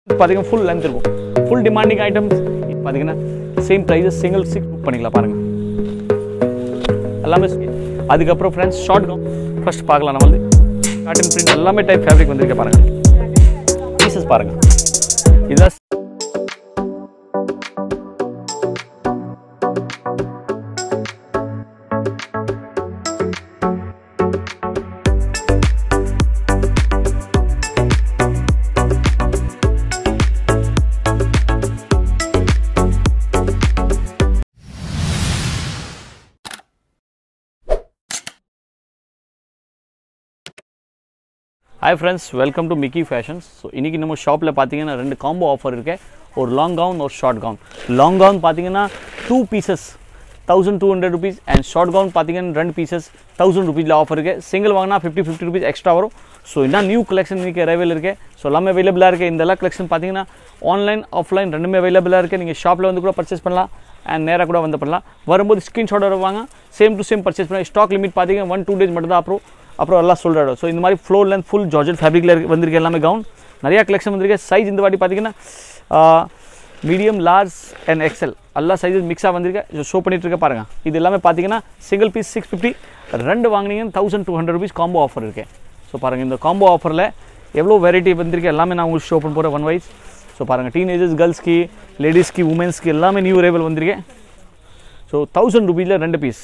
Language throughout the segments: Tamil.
பார்த்தீங்கன்னா ஃபுல் லென்த் இருக்கும் ஃபுல் டிமாண்டிங் ஐட்டம்ஸ் பார்த்தீங்கன்னா same prices single six book பண்ணிக்கலாம் பாருங்கள் எல்லாமே அதுக்கப்புறம் ஃப்ரெண்ட்ஸ் ஷார்ட் கவுன் ஃபர்ஸ்ட் பார்க்கலாம் நம்ம வந்து காட்டன் பிரிண்ட் எல்லாமே டைப் ஃபேப்ரிக் வந்திருக்க பாருங்கள் பீசஸ் பாருங்கள் இதெல்லாம் hi friends welcome to Mickey fashions so இன்றைக்கி நம்ம ஷாப்பில் பார்த்தீங்கன்னா ரெண்டு காம்போ ஆஃபர் இருக்கு ஒரு லாங் கவுன் ஒரு ஷார்ட் கவுன் லாங் கவுன் பார்த்தீங்கன்னா two pieces thousand two hundred rupees and short gown பார்த்தீங்கன்னா ரெண்டு பீசஸ் தௌசண்ட் ருபீஸில் ஆஃபர் இருக்குது சிங்கிள் வாங்கினா ஃபிஃப்டி ஃபிஃப்டி ருபீஸ் எக்ஸ்ட்ரா வரும் ஸோ என்ன நியூ கலெக்ஷன் இன்றைக்கி அவைலபிள் இருக்குது ஸோ எல்லாமே அவைலபிளாக இருக்குது இந்த எல்லா கலெக்ஷன் பார்த்தீங்கன்னா ஆன்லைன் ஆஃப்லைன் ரெண்டுமே அவைலபிளாக இருக்குது நீங்கள் ஷாப்பில் வந்து கூட பர்ச்சேஸ் பண்ணலாம் அண்ட் நேராக கூட வந்து பண்ணலாம் வரும்போது ஸ்க்ரீன்ஷாட் வருவாங்க சேம் டு சேம் பர்ச்சேஸ் பண்ணலாம் ஸ்டாக் லிமிட் பார்த்தீங்கன்னா ஒன் டூ டேஸ் மட்டும் தான் அப்புறம் அப்புறம் எல்லாம் சொல்கிறாரு ஸோ இந்த மாதிரி ஃப்ளோர் லென்த் ஃபுல் ஜார்ஜெட் ஃபேப்ரிக்கில் இருக்கு வந்திருக்கு எல்லாமே கவுன் நிறையா கலெக்ஷன் வந்திருக்கு சைஸ் இந்த வாட்டி பார்த்தீங்கன்னா மீடியம் லார்ஜ் அண்ட் எக்ஸல் எல்லா சைஸஸ் மிக்ஸாக வந்திருக்கு ஷோ பண்ணிட்டு இருக்க பாருங்கள் இது எல்லாமே பார்த்தீங்கன்னா சிங்கிள் பீஸ் சிக்ஸ் ஃபிஃப்டி ரெண்டு வாங்கினீங்கன்னா thousand two hundred rupees combo offer இருக்கு ஸோ பாருங்கள் இந்த காம்போ ஆஃபரில் எவ்வளோ வெரைட்டி வந்திருக்கு எல்லாமே நான் உங்களுக்கு ஷோ பண்ண போகிறேன் ஒன் வைஸ் ஸோ பாருங்கள் டீனேஜர்ஸ் கேர்ள்ஸ்க்கு லேடிஸ்க்கு உமன்ஸ்க்கு எல்லாமே நியூ ரேவல் வந்திருக்கேன் ஸோ தௌசண்ட் ருபீஸில் ரெண்டு piece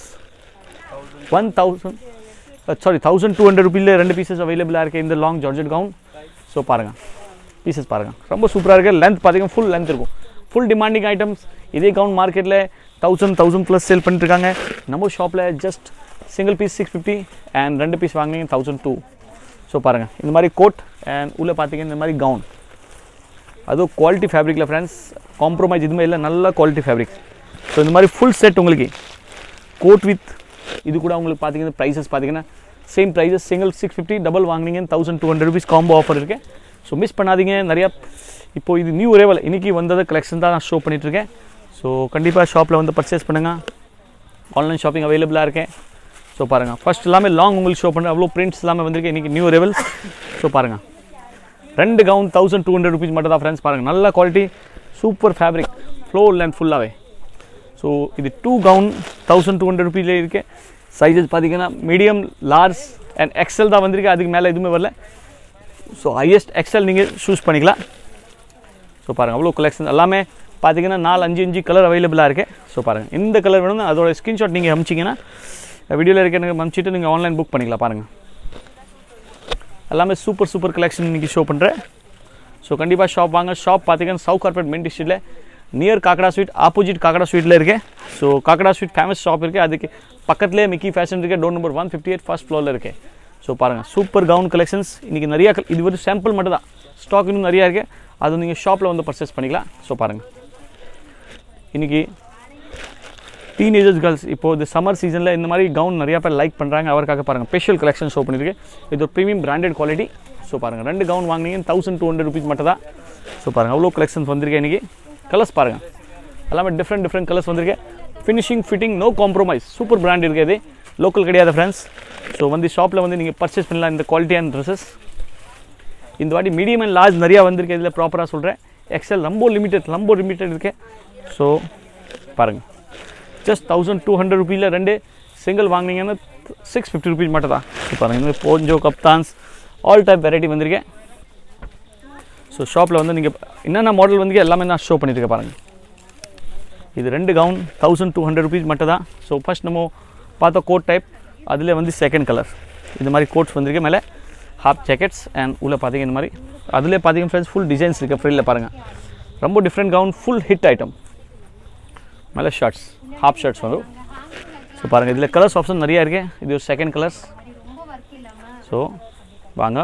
one thousand sorry thousand two hundred ருபீஸில் ரெண்டு பீசஸ் அவைலபிளாக இருக்குது இந்த லாங் ஜார்ஜெட் கவுன் ஸோ பாருங்கள் பீசஸ் பாருங்கள் ரொம்ப சூப்பராக இருக்குது லென்த் பார்த்தீங்கன்னா ஃபுல் லென்த் இருக்கும் ஃபுல் டிமாண்டிங் ஐட்டம்ஸ் இதே கவுன் மார்க்கெட்டில் தௌசண்ட் தௌசண்ட் ப்ளஸ் சேல் பண்ணிட்டுருக்காங்க நம்ம ஷாப்பில் just single piece six fifty and ரெண்டு பீஸ் வாங்கினீங்க தௌசண்ட் டூ ஸோ பாருங்கள் இந்த மாதிரி கோட் அண்ட் உள்ளே பார்த்தீங்கன்னா இந்த மாதிரி கவுன் அதுவும் குவாலிட்டி ஃபேப்ரிக்கில் ஃப்ரெண்ட்ஸ் காம்ப்ரமைஸ் இதுவுமே இல்லை நல்ல குவாலிட்டி ஃபேப்ரிக் ஸோ இந்த மாதிரி ஃபுல் செட் உங்களுக்கு கோட் வித் இது கூட உங்களுக்கு பார்த்தீங்கன்னா ப்ரைஸஸ் பார்த்தீங்கன்னா same prices single six fifty double வாங்கினீங்க thousand two hundred rupees combo offer இருக்குது ஸோ மிஸ் பண்ணாதீங்க நிறையா இப்போது இது நியூ ரேவல் இன்றைக்கி வந்தது கலெக்ஷன் தான் நான் ஷோ பண்ணிகிட்ருக்கேன் ஸோ கண்டிப்பாக ஷாப்பில் வந்து பர்ச்சேஸ் பண்ணுங்கள் ஆன்லைன் ஷாப்பிங் அவைலபிளாக இருக்கேன் ஸோ பாருங்கள் ஃபர்ஸ்ட் எல்லாமே லாங் உங்களுக்கு ஷோ பண்ணுறேன் அவ்வளோ பிரிண்ட்ஸ் எல்லாமே வந்திருக்கு இன்றைக்கி நியூ ரேவல் ஸோ பாருங்கள் ரெண்டு gown thousand two hundred rupees மட்டும் தான் ஃப்ரெண்ட்ஸ் பாருங்கள் நல்ல quality super fabric floor length ஃபுல்லாகவே ஸோ இது two gown thousand two hundred ருபீஸில் இருக்குது சைஸஸ் பார்த்தீங்கன்னா மீடியம் லார்ஜ் அண்ட் எக்ஸல் தான் வந்திருக்கு அதுக்கு மேலே எதுவுமே வரல ஸோ ஹையஸ்ட் எக்ஸல் நீங்கள் சூஸ் பண்ணிக்கலாம் ஸோ பாருங்கள் அவ்வளோ கலெக்ஷன் எல்லாமே பார்த்தீங்கன்னா நாலு அஞ்சு அஞ்சு கலர் அவைலபிளாக இருக்குது ஸோ பாருங்கள் இந்த கலர் வேணும்னா அதோட ஸ்க்ரீன்ஷாட் நீங்கள் அமிச்சிங்கன்னா வீடியோவில் இருக்க எனக்கு அமிச்சிட்டு நீங்கள் ஆன்லைன் புக் பண்ணிக்கலாம் பாருங்கள் எல்லாமே சூப்பர் சூப்பர் கலெக்ஷன் இன்றைக்கி ஷோ பண்ணுறேன் ஸோ கண்டிப்பாக ஷாப் வாங்க ஷாப் பார்த்தீங்கன்னா சவுத் கார்பரேட் மெயின் டிஸ்ட்ரிக்டில் near Kakkada sweet opposite Kakkada ஸ்வீட்டில் இருக்குது so Kakkada sweet famous shop இருக்குது அதுக்கு பக்கத்துலேயே மிக்கி ஃபேஷன் இருக்குது door number one fifty eight first ஃப்ளோரில் இருக்குது ஸோ பாருங்கள் சூப்பர் கவுன் கலெக்ஷன்ஸ் இன்றைக்கி நிறையா col- இது ஒரு சாம்பிள் மட்டும் தான் ஸ்டாக் இன்னும் நிறையா இருக்குது அது நீங்கள் ஷாப்பில் வந்து பர்ச்சேஸ் பண்ணிக்கலாம் ஸோ பாருங்கள் இன்றைக்கி டீனேஜர்ஸ் கேர்ள்ஸ் இப்போ இந்த சம்மர் சீசனில் இந்த மாதிரி கவுன் நிறையா பேர் லைக் பண்ணுறாங்க அவருக்காக பாருங்கள் ஸ்பெஷல் கலெக்ஷன் ஷோ பண்ணியிருக்கு இது ஒரு ப்ரீமியம் பிராண்டட் குவாலிட்டி ஸோ பாருங்கள் ரெண்டு கவுன் வாங்கினீங்க தௌசண்ட் டூ ஹண்ட்ரட் ருபீஸ் மட்டும் தான் ஸோ பாருங்கள் அவ்வளோ கலெக்ஷன்ஸ் வந்திருக்கு இன்றைக்கி கலர்ஸ் பாருங்கள் எல்லாமே டிஃப்ரெண்ட் டிஃப்ரெண்ட் கலர்ஸ் வந்திருக்கு finishing fitting no compromise super brand இருக்குது இது லோக்கல் கிடையாது ஃப்ரெண்ட்ஸ் ஸோ வந்து ஷாப்பில் வந்து நீங்கள் பர்ச்சேஸ் பண்ணலாம் இந்த குவாலிட்டியான ட்ரெஸ்ஸஸ் இந்த வாட்டி மீடியம் அண்ட் லார்ஜ் நிறையா வந்திருக்கு இதில் ப்ராப்பராக சொல்கிறேன் எக்ஸல் ரொம்ப லிமிட்டட் ரொம்ப லிமிட்டட் இருக்கு ஸோ பாருங்கள் ஜஸ்ட் தௌசண்ட் டூ ஹண்ட்ரட் ருபீஸில் ரெண்டு சிங்கிள் வாங்கினீங்கன்னா சிக்ஸ் ஃபிஃப்டி ருபீஸ் மட்டும் தான் ஸோ பாருங்கள் இந்த மாதிரி poncho kaftans all type variety வந்திருக்கேன் ஸோ ஷாப்பில் வந்து நீங்கள் என்னென்ன மாடல் வந்து எல்லாமே நான் ஷோ பண்ணியிருக்கேன் பாருங்கள் இது ரெண்டு gown thousand two hundred rupees மட்டும் தான் ஸோ ஃபஸ்ட் நம்ம பார்த்த கோட் டைப் அதில் வந்து செகண்ட் கலர் இந்த மாதிரி கோட்ஸ் வந்திருக்கு மேலே ஹாஃப் ஜாக்கெட்ஸ் அண்ட் உள்ளே பார்த்தீங்க இந்த மாதிரி அதில் பார்த்தீங்க ஃப்ரெண்ட்ஸ் ஃபுல் டிசைன்ஸ் இருக்குது ஃப்ரீல பாருங்கள் ரொம்ப different gown full hit item மேலே ஷர்ட்ஸ் ஹாஃப் ஷர்ட்ஸ் வரும் ஸோ பாருங்கள் இதில் கலர்ஸ் ஆப்ஷன் நிறையா இருக்கு இது ஒரு செகண்ட் கலர்ஸ் ஸோ வாங்க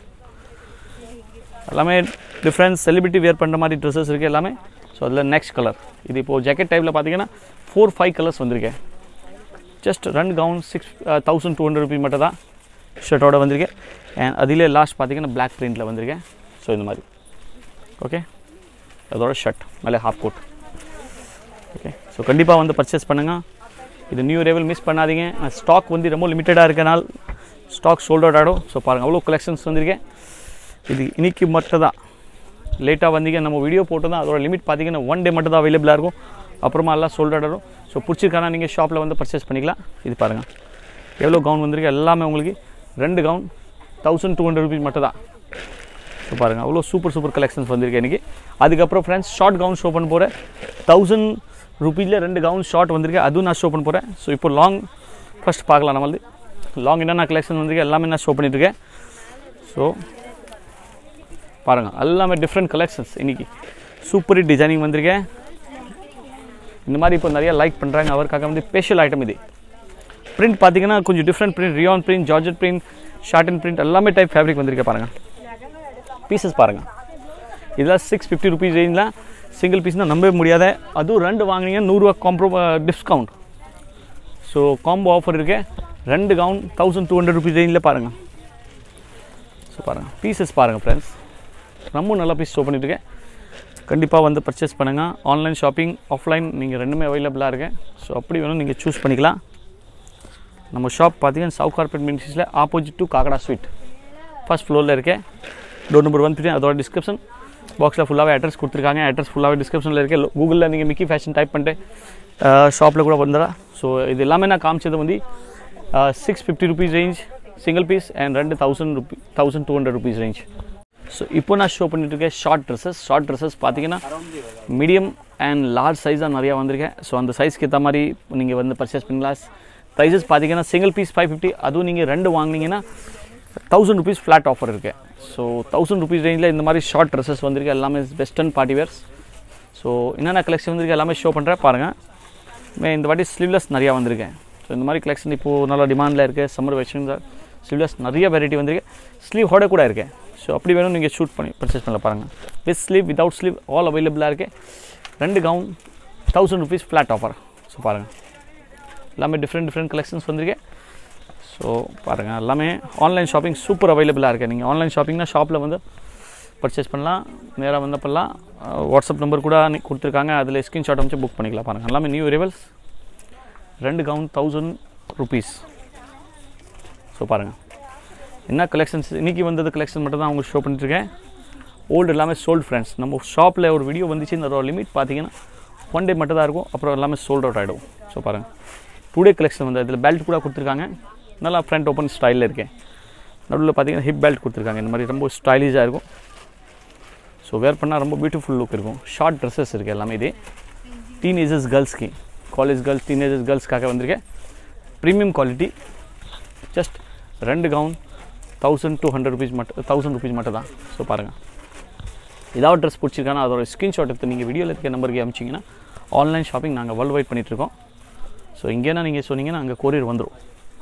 எல்லாமே டிஃப்ரெண்ட் செலிபிரிட்டி வேர் பண்ணுற மாதிரி ட்ரெஸ்ஸஸ் இருக்குது எல்லாமே ஸோ அதில் நெக்ஸ்ட் கலர் இது இப்போது ஜாக்கெட் டைப்பில் பார்த்தீங்கன்னா ஃபோர் ஃபைவ் கலர்ஸ் வந்திருக்கேன் ஜஸ்ட் ரெண்டு gown six thousand two hundred rupees மட்டும் தான் ஷர்ட்டோட வந்திருக்கேன் அண்ட் அதிலே லாஸ்ட் பார்த்தீங்கன்னா பிளாக் பிரிண்டில் வந்திருக்கேன் ஸோ இந்த மாதிரி ஓகே அதோட ஷர்ட் மேலே ஹாஃப் கோட் ஓகே ஸோ கண்டிப்பாக வந்து பர்ச்சேஸ் பண்ணுங்கள் இது நியூ ரேவல் மிஸ் பண்ணாதீங்க ஸ்டாக் வந்து ரொம்ப லிமிட்டடாக இருக்கனால ஸ்டாக் சோல்ட் அவுட் ஆகிடும் ஸோ பாருங்கள் அவ்வளோ கலெக்ஷன்ஸ் வந்திருக்கேன் இது இன்னைக்கு மட்டும் தான் லேட்டாக வந்தீங்க நம்ம வீடியோ போட்டு தான் அதோட லிமிட் பார்த்தீங்கன்னா ஒன் டே மட்டும் தான் அவைலபிளாக இருக்கும் அப்புறமா எல்லாம் சோல்ட் ஆகிடும் ஸோ பிடிச்சிருக்கானா நீங்கள் ஷாப்பில் வந்து பர்ச்சேஸ் பண்ணிக்கலாம் இது பாருங்கள் எவ்வளோ கவுன் வந்திருக்கு எல்லாமே உங்களுக்கு ரெண்டு gown thousand two hundred rupees மட்டும் தான் ஸோ பாருங்கள் அவ்வளோ சூப்பர் சூப்பர் கலெக்ஷன்ஸ் வந்திருக்கு இன்றைக்கி அதுக்கப்புறம் ஃப்ரெண்ட்ஸ் ஷார்ட் கவுன் ஷோ பண்ண போகிறேன் தௌசண்ட் ருபீஸில் ரெண்டு கவுன் ஷார்ட் வந்திருக்கு அதுவும் நான் ஷோ பண்ண போகிறேன் ஸோ இப்போ லாங் ஃபஸ்ட் பார்க்கலாம் நம்மளது லாங் என்னென்ன கலெக்ஷன் வந்திருக்கு எல்லாமே நான் ஷோ பண்ணிட்டுருக்கேன் ஸோ பாருங்கள் எல்லாமே டிஃப்ரெண்ட் கலெக்ஷன்ஸ் இன்றைக்கி சூப்பர் டிசைனிங் வந்திருக்கேன் இந்த மாதிரி இப்போ நிறைய லைக் பண்ணுறாங்க அவருக்காக வந்து ஸ்பெஷல் ஐட்டம் இது பிரிண்ட் பார்த்தீங்கன்னா கொஞ்சம் different print rayon print georgette print short and print எல்லாமே டைப் ஃபேப்ரிக் வந்திருக்கு பாருங்கள் பீசஸ் பாருங்கள் இதெல்லாம் சிக்ஸ் ஃபிஃப்டி ருபீஸ் ரேஞ்சில் சிங்கிள் பீஸ்னால் நம்பவே முடியாத அதுவும் ரெண்டு வாங்கினீங்க நூறுரூவா combo discount so combo offer இருக்கு ரெண்டு gown thousand two hundred rupees ரேஞ்சில் பாருங்கள் ஸோ பாருங்கள் பீசஸ் பாருங்கள் ஃப்ரெண்ட்ஸ் ரொம்ப நல்லா பீஸ் ஷோ பண்ணிட்டுருக்கேன் கண்டிப்பாக வந்து பர்ச்சேஸ் பண்ணுங்கள் ஆன்லைன் ஷாப்பிங் ஆஃப்லைன் நீங்கள் ரெண்டுமே அவைலபிளாக இருக்கேன் ஸோ அப்படி வேணும் நீங்கள் சூஸ் பண்ணிக்கலாம் நம்ம ஷாப் பார்த்தீங்கன்னா சவுத் கார்பெட் மினிஸ்ட்ரியில் opposite to Kakkada sweet first ஃப்ளோரில் இருக்கேன் டோர் நம்பர் ஒன் த்ரீ அதோட டிஸ்கிரிப்ஷன் பாக்ஸில் ஃபுல்லாகவே அட்ரஸ் கொடுத்துருக்காங்க அட்ரஸ் ஃபுல்லாகவே டிஸ்கிரிப்ஷனில் இருக்கு கூகுளில் நீங்கள் மிக்கி ஃபேஷன் டைப் பண்ணிட்டு ஷாப்பில் கூட வந்துடலாம் ஸோ இது எல்லாமே நான் காமிச்சது வந்து six fifty rupees range single piece and ரெண்டு thousand rupee thousand two hundred rupees range so இப்போ நான் ஷோ பண்ணிட்டு இருக்கேன் ஷார்ட் ட்ரெஸ்ஸஸ் ஷார்ட் ட்ரெஸ்ஸஸ் பார்த்தீங்கன்னா மீடியம் அண்ட் லார்ஜ் சைஸாக நிறையா வந்திருக்கேன் ஸோ அந்த சைஸ்க்கு ஏற்ற மாதிரி நீங்கள் வந்து பர்ச்சேஸ் பண்ணலாம் ப்ரைஸஸ் பார்த்தீங்கன்னா சிங்கிள் பீஸ் ஃபைவ் ஃபிஃப்டி அதுவும் நீங்கள் ரெண்டு வாங்கினீங்கன்னா தௌசண்ட் ருபீஸ் ஃப்ளாட் ஆஃபர் இருக்குது ஸோ தௌசண்ட் ருபீஸ் ரேஞ்சில் இந்த மாதிரி ஷார்ட் ட்ரெஸ்ஸஸ் வந்திருக்கு எல்லாமே வெஸ்டர்ன் பார்ட்டி வேர்ஸ் ஸோ என்னென்ன கலெக்ஷன் வந்திருக்கு எல்லாமே ஷோ பண்ணுறேன் பாருங்கள் மே இந்த வாட்டி ஸ்லீவ்லெஸ் நிறையா வந்திருக்கேன் ஸோ இந்த மாதிரி கலெக்ஷன் இப்போது நல்லா டிமாண்டில் இருக்குது சம்மர் வெஸ்டர்ன் ஸ்லீவ்லெஸ் நிறைய வெரைட்டி வந்திருக்கு ஸ்லீவ் ஹோட கூட இருக்கு ஸோ அப்படி வேணும் நீங்கள் ஷூட் பண்ணி பர்ச்சேஸ் பண்ணல பாருங்கள் with sleeve without sleeve all அவைலபிளாக இருக்குது ரெண்டு gown thousand rupees flat offer so பாருங்கள் எல்லாமே டிஃப்ரெண்ட் டிஃப்ரெண்ட் கலெக்ஷன்ஸ் வந்திருக்கு ஸோ பாருங்கள் எல்லாமே ஆன்லைன் ஷாப்பிங் சூப்பர் அவைலபிளாக இருக்குது நீங்கள் ஆன்லைன் ஷாப்பிங்னா ஷாப்பில் வந்து பர்ச்சேஸ் பண்ணலாம் நேராக வந்தப்பெல்லாம் வாட்ஸ்அப் நம்பர் கூட நீ கொடுத்துருக்காங்க அதில் ஸ்க்ரீன்ஷாட் அமைச்சு புக் பண்ணிக்கலாம் பாருங்கள் எல்லாமே நியூ ரிவல்ஸ் ரெண்டு கவுன் தௌசண்ட் ருபீஸ் ஸோ பாருங்கள் என்ன கலெக்ஷன்ஸ் இன்றைக்கி வந்தது கலெக்ஷன் மட்டும் தான் உங்களுக்கு ஷோ பண்ணிட்டுருக்கேன் ஓல்டு எல்லாமே சோல்டு ஃப்ரெண்ட்ஸ் நம்ம ஷாப்பில் ஒரு வீடியோ வந்துச்சு இந்த லிமிட் பார்த்தீங்கன்னா ஒன் டே மட்டும் தான் இருக்கும் அப்புறம் எல்லாமே சோல்ட் அவுட் ஆகிடும் ஸோ பாருங்கள் டூ டே கலெக்ஷன் வந்து இதில் பெல்ட் கூட கொடுத்துருக்காங்க நல்லா ஃப்ரண்ட் ஓப்பன் ஸ்டைலில் இருக்கேன் நடுவில் பார்த்தீங்கன்னா ஹிப் பெல்ட் கொடுத்துருக்காங்க இந்த மாதிரி ரொம்ப ஸ்டைலிஷாக இருக்கும் ஸோ வேர் பண்ணால் ரொம்ப பியூட்டிஃபுல் லுக் இருக்கும் ஷார்ட் ட்ரெஸ்ஸஸ் இருக்குது எல்லாமே இது டீனேஜர்ஸ் கேர்ள்ஸ்க்கு காலேஜ் கேர்ள்ஸ் டீனேஜர்ஸ் கேர்ள்ஸ்க்காக வந்திருக்கேன் ப்ரீமியம் குவாலிட்டி ஜஸ்ட் ரெண்டு gown thousand two hundred rupees மட்டும் தௌசண்ட் ருபீஸ் மட்டும் தான் ஸோ பாருங்கள் ஏதாவது ட்ரெஸ் பிடிச்சிருக்கானா அதோட ஸ்க்ரீன்ஷாட் எடுத்து நீங்கள் வீடியோவில் இருக்க நம்பருக்கு அமிச்சிங்கன்னா ஆன்லைன் ஷாப்பிங் நாங்கள் வேர்ல்டு வைட் பண்ணிகிட்ருக்கோம் ஸோ இங்கேனா நீங்கள் சொன்னீங்கன்னா அங்கே கொரியர் வந்துடும்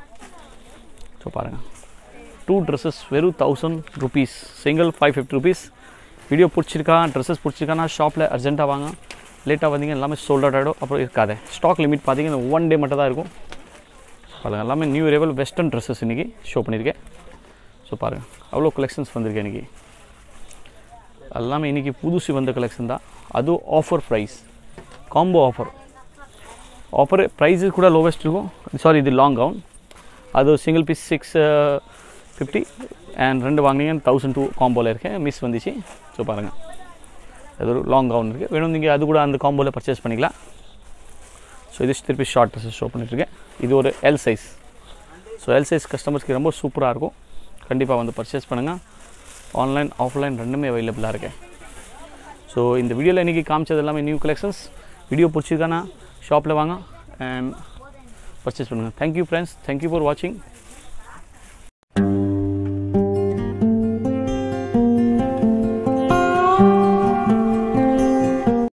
ஸோ பாருங்கள் டூ ட்ரெஸ்ஸஸ் வெறும் thousand rupees single five fifty rupees video பிடிச்சிருக்கா ட்ரெஸ்ஸஸ் பிடிச்சிருக்கானா ஷாப்பில் அர்ஜென்ட்டாக வாங்க லேட்டாக வந்தீங்க எல்லாமே சோல்ட் அவுட் ஆகிடும் அப்புறம் இருக்காது ஸ்டாக் லிமிட் பார்த்தீங்கன்னா ஒன் டே மட்டும் தான் இருக்கும் பாருங்கள் எல்லாமே நியூ ரெவல் வெஸ்டர்ன் ட்ரெஸ்ஸஸ் இன்றைக்கி ஷோ பண்ணியிருக்கேன் ஸோ பாருங்கள் அவ்வளோ கலெக்ஷன்ஸ் வந்திருக்கு இன்றைக்கி எல்லாமே இன்றைக்கி புதுசு வந்த கலெக்ஷன் தான் அதுவும் offer price combo offer offer price கூட லோவஸ்ட் இருக்கும் சாரி இது லாங் கவுன் அது single piece six fifty and ரெண்டு வாங்கினீங்க தௌசண்ட் டூ காம்போவில் இருக்கேன் மிஸ் வந்துச்சு ஸோ பாருங்கள் அது ஒரு லாங் கவுன் இருக்குது வேணும் நீங்கள் அது கூட அந்த காம்போவில் பர்ச்சேஸ் பண்ணிக்கலாம் ஸோ இது திருப்பி ஷார்ட் ட்ரெஸ்ஸஸ் ஷோ பண்ணிட்டுருக்கேன் இது ஒரு L size so L size கஸ்டமர்ஸ்க்கு ரொம்ப சூப்பராக இருக்கும் கண்டிப்பாக வந்து பர்ச்சேஸ் பண்ணுங்கள் ஆன்லைன் ஆஃப்லைன் ரெண்டுமே அவைலபிளாக இருக்கேன் ஸோ இந்த வீடியோவில் இன்றைக்கி காமிச்சது எல்லாமே நியூ கலெக்ஷன்ஸ் வீடியோ பிடிச்சிருக்கானா ஷாப்பில் வாங்க அண்ட் பர்ச்சேஸ் பண்ணுங்கள் தேங்க்யூ ஃப்ரெண்ட்ஸ் தேங்க்யூ ஃபார் வாட்சிங்